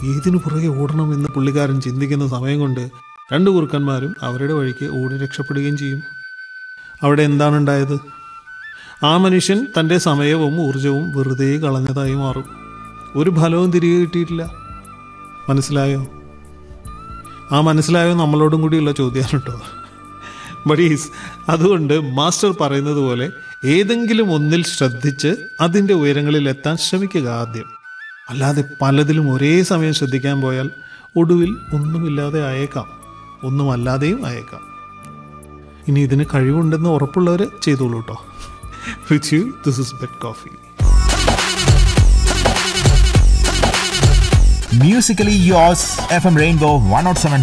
ഏതിനു പുറകെ ഓടണം എന്ന് പുള്ളിക്കാരൻ ചിന്തിക്കുന്ന സമയം കൊണ്ട് രണ്ട് കുറുക്കന്മാരും അവരുടെ വഴിക്ക് ഓടി രക്ഷപ്പെടുകയും ചെയ്യും അവിടെ എന്താണ് ഉണ്ടായത് ആ മനുഷ്യൻ തൻ്റെ സമയവും ഊർജവും വെറുതെ കളഞ്ഞതായി മാറും ഒരു ഫലവും തിരികെ കിട്ടിയിട്ടില്ല മനസ്സിലായോ ആ മനസ്സിലായോ നമ്മളോടും കൂടിയുള്ള ചോദ്യമാണ് കേട്ടോ ബഡീസ് അതുകൊണ്ട് മാസ്റ്റർ പറയുന്നത് പോലെ ഏതെങ്കിലും ഒന്നിൽ ശ്രദ്ധിച്ച് അതിൻ്റെ ഉയരങ്ങളിൽ എത്താൻ ശ്രമിക്കുക ആദ്യം അല്ലാതെ പലതിലും ഒരേ സമയം ശ്രദ്ധിക്കാൻ പോയാൽ ഒടുവിൽ ഒന്നുമില്ലാതെ ആയേക്കാം ഒന്നുമല്ലാതെയും ആയേക്കാം ഇനി ഇതിന് കഴിവുണ്ടെന്ന് ഉറപ്പുള്ളവർ ചെയ്തോളൂ കേട്ടോ with you this is bet coffee Musically yours, FM Rainbow 107.9